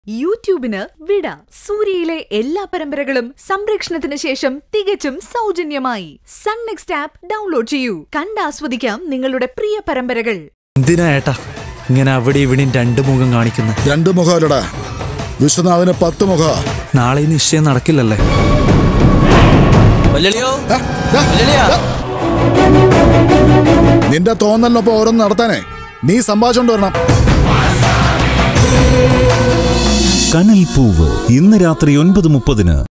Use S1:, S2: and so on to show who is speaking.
S1: യൂട്യൂബിന് വിട സൂര്യയിലെ എല്ലാ പരമ്പരകളും സംരക്ഷണത്തിന് ശേഷം തികച്ചും സൗജന്യമായി സൺ നെക്സ്റ്റ് ആപ്പ് ഡൗൺലോഡ് ചെയ്യൂ കണ്ടാസ്വദിക്കാം നിങ്ങളുടെ പ്രിയ പരമ്പരകൾ
S2: എന്തിനാ ഏട്ടാ ഇങ്ങനെ അവിടെ ഇവിടെയും രണ്ട് മുഖം കാണിക്കുന്നത്
S3: രണ്ട് മുഖമല്ലടാ വിശ്വനാഥന് പത്ത് മുഖ
S2: നാളെ ഈ നിശ്ചയം നടക്കില്ലല്ലേ
S3: നിന്റെ തോന്നലിനൊപ്പം ഓരോന്ന് നടത്താനേ നീ സംഭാഷണം വരണം
S4: കനൽ പൂവ് ഇന്ന് രാത്രി ഒൻപത് മുപ്പതിന്